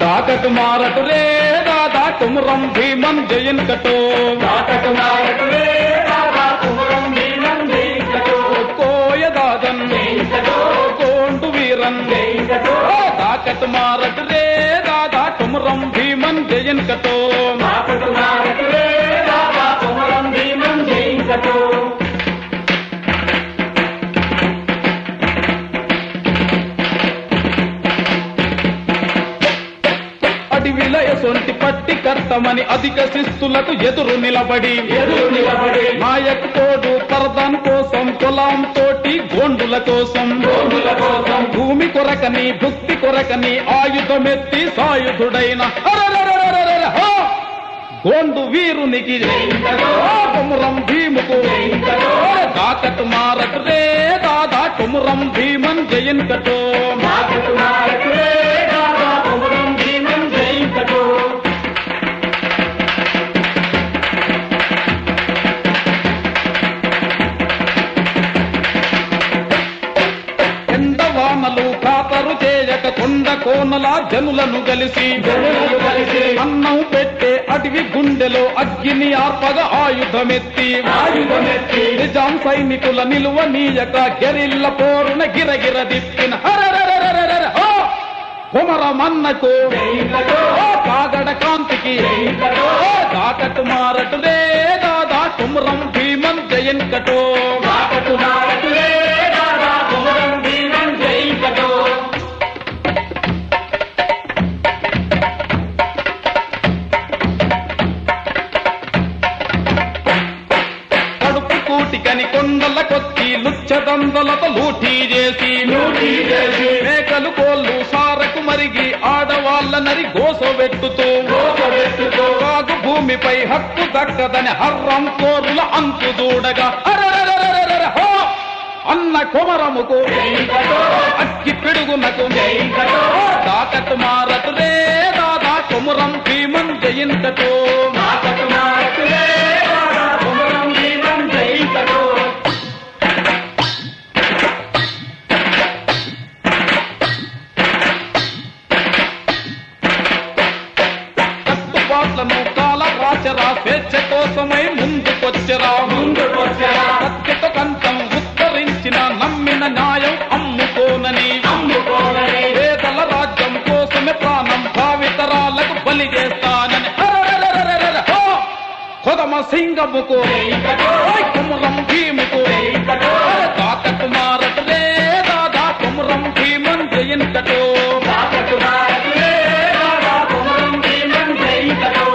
తాకటు మారటు రే దాదా కుమరం భీమన్ జయన్ కటో తాకటు మారటు రే దాదా కుమరం భీమన్ జయించటో కోయ దాదన్ జయించటో కోండు వీరన్ జయించటో తాకటు మారటు రే దాదా కుమరం భీమన్ జయన్ కటో తాకటు మారటు రే దాదా కుమరం భీమన్ జయించటో అడవిలయ సొంటి పట్టి కర్తమని అధిక శిస్తులకు ఎదురు నిలబడి ఎదురు నిలబడి నాయక్ తోడు పరదాన్ కోసం కులం తోటి గోండుల కోసం గోండుల కోసం భూమి కొరకని భుక్తి కొరకని ఆయుధమెత్తి సాయుధుడైన అరెరెరెరెరెరె, హో! గోండు వీరునికి ఆ కొమురం భీముకు తాకటు మారటు రే దాదా కొమురం భీమన్ జయన్ కటో తాకటు మారటు రే దాదా కుమరం భీమన్ జయించటో ఎండవానలు ఖాతరు చేయక కొండ కోనల జనులను కలిసి జనులను కలిసి అన్నం పెట్టే అడవి గుండెలో అగ్గిని ఆర్పగ ఆయుధమెత్తి ఆయుధమెత్తి నిజాం సైనికుల నిలువ నీయక గెరిల్ల పోరున గిరగిర దిప్పిన హరరరరరరర, హో! కుమరమన్నకు జయించటో ఓ కాగడ కాంతికి జయించటో ఓ తాకట్టు మారటు రే దాదా కుమరం భీమన్ జయన్ కటో తాకటు మారటు రే దాదా కుమరం భీమన్ జయించటో కడుపు కూటికని కొండల కొచ్చి లుచ్చదందలతో లూటీ చేసి లూటీ చేసి మేకలు కోళ్ళు సారకు మరిగి ఆడవాళ్ళ నరి గోసబెట్టుతూ గోపవెత్తుతో కాగు భూమిపై హక్కు దక్కదని హర్రం కోరుల అంతు దూడగా అరెరెరెరెరెరె, హో! అన్న కొమరముకు జయించటో అక్కి పిడుగునకు జయించటో తాకట్టు మారటు రే దాదా కొమురం భీమన్ జయించటో తాకటు మారటు రే దాదా కుమరం భీమన్ జయించటో కట్టుబాట్లను కాల రాచరా స్వేచ్ఛ కోసమై ముందుకొచ్చరా ముందుకొచ్చరా సత్యత కంఠం ఉత్తరించిన నమ్మిన న్యాయం అమ్ముకోనని అమ్ముకోనని పేదల రాజ్యం కోసమే ప్రాణం భావితరాలకు బలి చేస్తానని అరెరెరెరెరెరె, హో! కొదమ సింగముకు జయించటో ఓయ్ కుమురం భీముకు జయించటో తాకట్టు మారటు రే దాదా కుమురం భీమన్ జయించటో తాకటు మారటు రే దాదా కుమరం భీమన్ జయించటో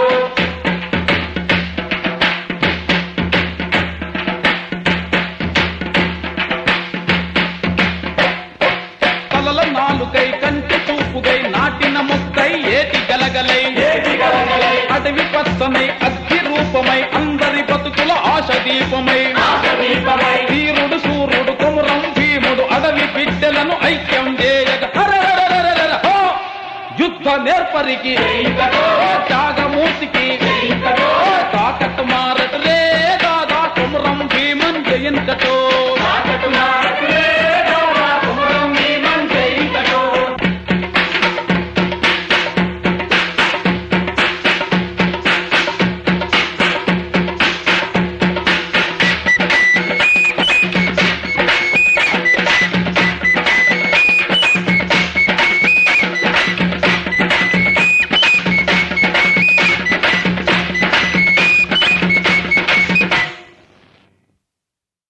తలల నాలుగై కంటి చూపుగై నాటిన మొక్కై ఏటి గలగలై ఏటి గలగలై అడవి పచ్చనై అగ్గి రూపమై అందరి బతుకుల ఆశ దీపమై ఆశదీపమై వీరుడు సూర్యుడు కుమురం భీముడు అడవి బిడ్డలను ఐక్యం చేయగ హరరరరరరర, హో! యుద్ధ నేర్పరికి జయించటో ఓ త్యాగమూర్తికి జయించటో ఓ తాకట్టు మారటు రే దాదా కుమురం భీమన్ జయంతటో తాకటు మారటు రే